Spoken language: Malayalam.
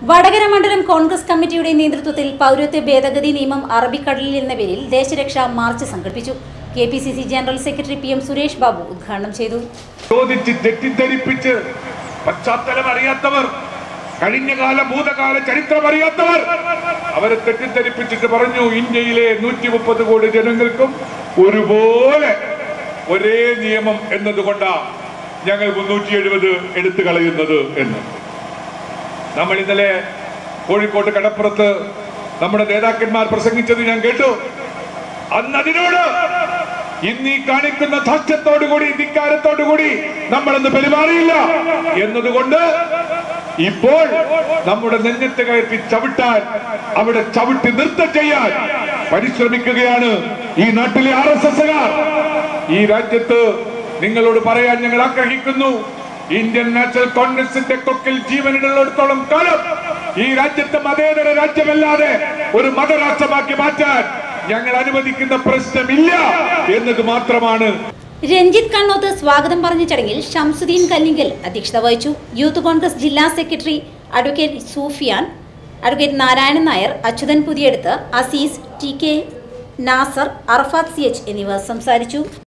വടകര മണ്ഡലം കോൺഗ്രസ് കമ്മിറ്റിയുടെ നേതൃത്വത്തിൽ പൗരത്വ ഭേദഗതി നിയമം അറബിക്കടലിൽ എന്ന പേരിൽ ദേശരക്ഷാ മാർച്ച് സംഘടിപ്പിച്ചു K P C C general secretary P M Suresh Babu ഉദ്ഘാടനം ചെയ്തു ചോദിച്ച് തെറ്റിദ്ധരിപ്പിച്ച് പശ്ചാത്തലം അറിയാത്തവർ കഴിഞ്ഞകാല ഭൂതകാല ചരിത്രം അറിയാത്തവർ അവരെ തെറ്റിദ്ധരിപ്പിച്ചിട്ട് പറഞ്ഞു ഇന്ത്യയിലെ നൂറ്റി മുപ്പത് കോടി ജനങ്ങൾക്കും ഒരുപോലെ ഒരേ നിയമം എന്നതുകൊണ്ടാ ഞങ്ങൾ മുന്നൂറ്റി എഴുപത് എടുത്തു കളയുന്നത് എന്ന് നമ്മൾ ഇന്നലെ കോഴിക്കോട് കടപ്പുറത്ത് നമ്മുടെ നേതാക്കന്മാർ പ്രസംഗിച്ചത് ഞാൻ കേട്ടു അന്ന് അതിനോട് ഇന്ന് ഈ കാണിക്കുന്ന ധാർഷ്ട്യത്തോടുകൂടി ധിക്കാരത്തോടുകൂടി നമ്മളന്ന് പെരുമാറിയില്ല എന്നതുകൊണ്ട് ഇപ്പോൾ നമ്മുടെ നെഞ്ഞത്ത് കയറ്റി ചവിട്ടാൻ അവിടെ ചവിട്ടി നൃത്തം ചെയ്യാൻ പരിശ്രമിക്കുകയാണ് ഈ നാട്ടിലെ ആർ എസ് എസുകാർ ഈ രാജ്യത്ത് നിങ്ങളോട് പറയാൻ ഞങ്ങൾ ആഗ്രഹിക്കുന്നു ഇന്ത്യൻ നാഷണൽ കോൺഗ്രസിന്റെ കൊക്കിൽ ജീവനിടുള്ളിടത്തോളം കാലം ഈ രാജ്യത്തെ മതേതര രാജ്യമല്ലാതെ ഒരു മതരാഷ്ട്രമാക്കി മാറ്റാൻ ഞങ്ങൾ അനുവദിക്കുന്ന പ്രശ്നമില്ല എന്നത് മാത്രമാണ് രഞ്ജിത്ത് കണ്ണോത്ത് സ്വാഗതം പറഞ്ഞ ചടങ്ങിൽ ഷംസുദ്ദീൻ കല്ലിങ്കൽ അധ്യക്ഷത വഹിച്ചു യൂത്ത് കോൺഗ്രസ് ജില്ലാ secretary advocate Sufiyan advocate Narayanan Nair Achuthan പുതിയെടുത്ത് Azeez T K Nasar Arafath C H എന്നിവർ സംസാരിച്ചു